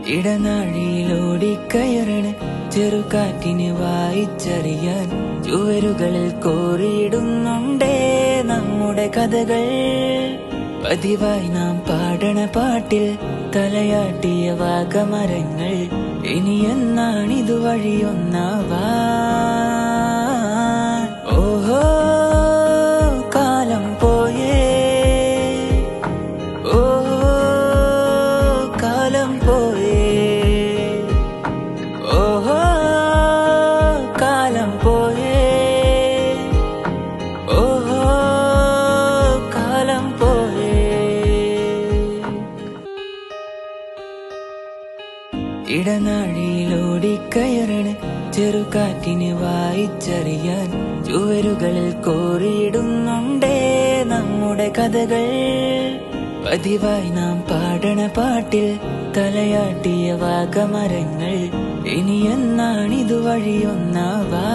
ഇടനാഴിയിലോടിക്കയറണ് ചെറുകാറ്റിന് വായിച്ചറിയാൻ ചുവരുകളിൽ കോറിയിടുന്നുണ്ടേ നമ്മുടെ കഥകൾ പതിവായി നാം പാടണ പാട്ടിൽ തലയാട്ടിയ വാഗമരങ്ങൾ ഇനി എന്നാണിതു വഴിയൊന്നാവാ ഓഹോ കാലം പോയേ ഓഹോ കാലം പോയേ ഓഹോ കാലം പോയേ ഓഹോ കാലം പോയേ ഇടനാഴിയിലോടിക്കയറണ് ചെറുകാറ്റിന് വായിച്ചറിയാൻ ചുവരുകളിൽ കോറിയിടുന്നുണ്ടേ നമ്മുടെ കഥകൾ പതിവായി നാം പാടണ പാട്ടിൽ തലയാട്ടിയ വാഗമരങ്ങൾ ഇനി എന്നാണിതു വഴിയൊന്നാവാ